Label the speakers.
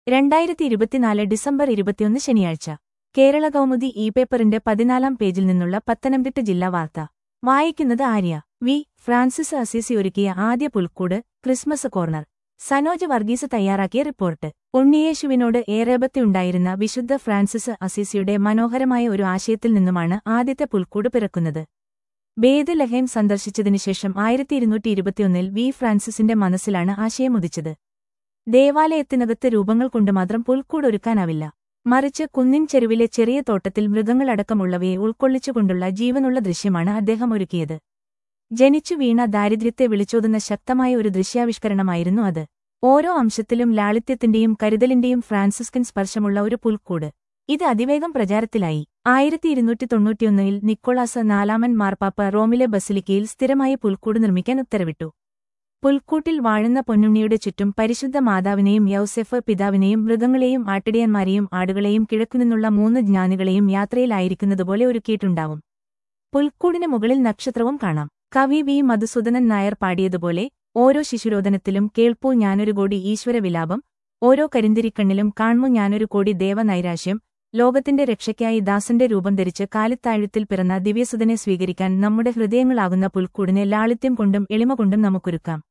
Speaker 1: രണ്ടായിരത്തി ഇരുപത്തിനാല് ഡിസംബർ ഇരുപത്തിയൊന്ന് ശനിയാഴ്ച കേരള കൗമുദി ഇ പേപ്പറിന്റെ പതിനാലാം പേജിൽ നിന്നുള്ള പത്തനംതിട്ട ജില്ലാ വാർത്ത വായിക്കുന്നത് ആര്യ വി ഫ്രാൻസിസ് അസീസി ഒരുക്കിയ ആദ്യ പുൽക്കൂട് ക്രിസ്മസ് കോർണർ സനോജ് വർഗീസ് തയ്യാറാക്കിയ റിപ്പോർട്ട് ഉണ്ണിയേശുവിനോട് ഏറെബത്തിയുണ്ടായിരുന്ന വിശുദ്ധ ഫ്രാൻസിസ് അസീസിയുടെ മനോഹരമായ ഒരു ആശയത്തിൽ നിന്നുമാണ് ആദ്യത്തെ പുൽക്കൂട് പിറക്കുന്നത് ബേദലഹേം സന്ദർശിച്ചതിനുശേഷം ആയിരത്തി ഇരുന്നൂറ്റി ഇരുപത്തിയൊന്നിൽ വി ഫ്രാൻസിസിന്റെ മനസ്സിലാണ് ആശയമുദിച്ചത് ദേവാലയത്തിനകത്ത് രൂപങ്ങൾ കൊണ്ട് മാത്രം പുൽക്കൂട് ഒരുക്കാനാവില്ല മറിച്ച് കുന്നിൻ ചെരുവിലെ ചെറിയ തോട്ടത്തിൽ മൃഗങ്ങളടക്കമുള്ളവയെ ഉൾക്കൊള്ളിച്ചുകൊണ്ടുള്ള ജീവനുള്ള ദൃശ്യമാണ് അദ്ദേഹം ഒരുക്കിയത് ജനിച്ചു വീണ ദാരിദ്ര്യത്തെ വിളിച്ചോതുന്ന ശക്തമായ ഒരു ദൃശ്യാവിഷ്കരണമായിരുന്നു അത് ഓരോ അംശത്തിലും ലാളിത്യത്തിന്റെയും കരുതലിന്റെയും ഫ്രാൻസിസ്കൻ സ്പർശമുള്ള ഒരു പുൽക്കൂട് ഇത് അതിവേഗം പ്രചാരത്തിലായി ആയിരത്തി ഇരുന്നൂറ്റി തൊണ്ണൂറ്റിയൊന്നിൽ നിക്കോളാസ് നാലാമൻ മാർപ്പാപ്പ റോമിലെ ബസിലിക്കയിൽ സ്ഥിരമായ പുൽക്കൂട് നിർമ്മിക്കാൻ ഉത്തരവിട്ടു പുൽക്കൂട്ടിൽ വാഴുന്ന പൊന്നുണ്ണിയുടെ ചുറ്റും പരിശുദ്ധ മാതാവിനെയും യൗസെഫ് പിതാവിനെയും മൃഗങ്ങളെയും ആട്ടിടയന്മാരെയും ആടുകളെയും കിഴക്കുനിന്നുള്ള മൂന്ന് ജ്ഞാനികളെയും യാത്രയിലായിരിക്കുന്നതുപോലെ ഒരുക്കിയിട്ടുണ്ടാവും പുൽക്കൂടിന് മുകളിൽ നക്ഷത്രവും കാണാം കവി വി മധുസൂദനൻ നായർ പാടിയതുപോലെ ഓരോ ശിശുരോധനത്തിലും കേൾപ്പൂ ഞാനൊരു കോടി ഈശ്വരവിലാപം ഓരോ കരിന്തിരിക്കണ്ണിലും കാൺമു ഞാനൊരു കോടി ദേവനൈരാശ്യം ലോകത്തിന്റെ രക്ഷയ്ക്കായി ദാസന്റെ രൂപം ധരിച്ച് കാലിത്താഴത്തിൽ പിറന്ന ദിവ്യസുതനെ സ്വീകരിക്കാൻ നമ്മുടെ ഹൃദയങ്ങളാകുന്ന പുൽക്കൂടിനെ ലാളിത്യം കൊണ്ടും എളിമ കൊണ്ടും നമുക്കൊരുക്കാം